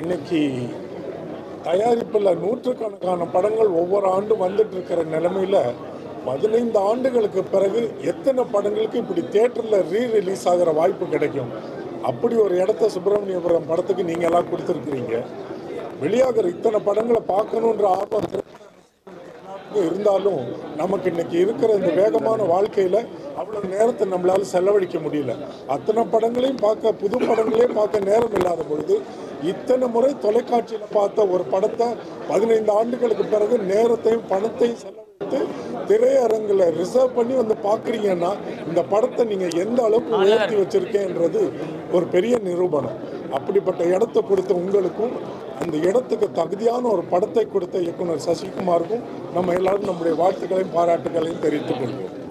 இன்னைக்கு தயாரிப்பில் நூற்றுக்கணக்கான படங்கள் ஒவ்வொரு ஆண்டும் வந்துட்டு இருக்கிற நிலைமையில பதினைந்து ஆண்டுகளுக்கு பிறகு எத்தனை படங்களுக்கு இப்படி தேட்டரில் ரீ ரிலீஸ் ஆகிற வாய்ப்பு கிடைக்கும் அப்படி ஒரு இடத்த சுப்பிரமணியபுரம் படத்துக்கு நீங்க எல்லாம் கொடுத்துருக்கிறீங்க வெளியாகிற இத்தனை படங்களை பார்க்கணுன்ற ஆர்வம் திரைப்பட இருந்தாலும் நமக்கு இன்னைக்கு இருக்கிற இந்த வேகமான வாழ்க்கையில அவ்வளவு நேரத்தை நம்மளால செலவழிக்க முடியல அத்தனை படங்களையும் பார்க்க புது படங்களையும் பார்க்க நேரம் இல்லாத பொழுது இத்தனை முறை தொலைக்காட்சியில பார்த்த ஒரு படத்தை பதினைந்து ஆண்டுகளுக்கு பிறகு நேரத்தையும் பணத்தையும் செலவழித்து திரையரங்கில் ரிசர்வ் பண்ணி வந்து பார்க்குறீங்கன்னா இந்த படத்தை நீங்க எந்த அளவுக்கு உயர்த்தி வச்சிருக்கேன்றது ஒரு பெரிய நிரூபணம் அப்படிப்பட்ட இடத்தை கொடுத்த உங்களுக்கும் அந்த இடத்துக்கு தகுதியான ஒரு படத்தை கொடுத்த இயக்குனர் சசிகுமாருக்கும் நம்ம எல்லாரும் நம்முடைய வாழ்த்துக்களையும் பாராட்டுகளையும் தெரிவித்துக் கொள்வோம்